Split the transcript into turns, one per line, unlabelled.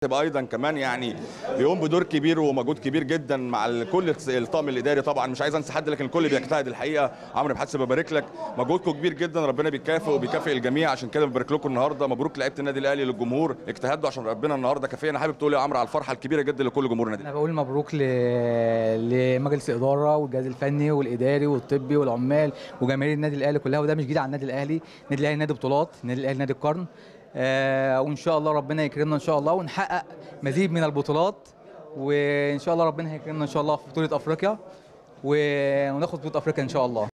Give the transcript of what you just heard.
تبقى ايضا كمان يعني بيقوم بدور كبير ومجهود كبير جدا مع ال- كل الطاقم الاداري طبعا مش عايز انسى حد لكن الكل بيجتهد الحقيقه عمرو بحس ببارك لك مجهودكم كبير جدا ربنا بيكافئ وبيكافئ الجميع عشان كده ببارك لكم النهارده مبروك لعيبه النادي الاهلي للجمهور اجتهدوا عشان ربنا النهارده كافئنا حابب تقول يا عمرو على الفرحه الكبيره جدا لكل جمهور النادي
انا بقول مبروك ل... لمجلس الاداره والجهاز الفني والاداري والطبي والعمال وجماهير النادي الاهلي كلها وده مش جديد على النادي الاهلي النادي الاهلي نادي بطولات النادي الاهلي نادي القرن آه وان شاء الله ربنا يكرمنا ان شاء الله ونحقق مزيد من البطولات وان شاء الله ربنا هيكرمنا ان شاء الله في بطوله افريقيا و- وناخد بطوله افريقيا ان شاء الله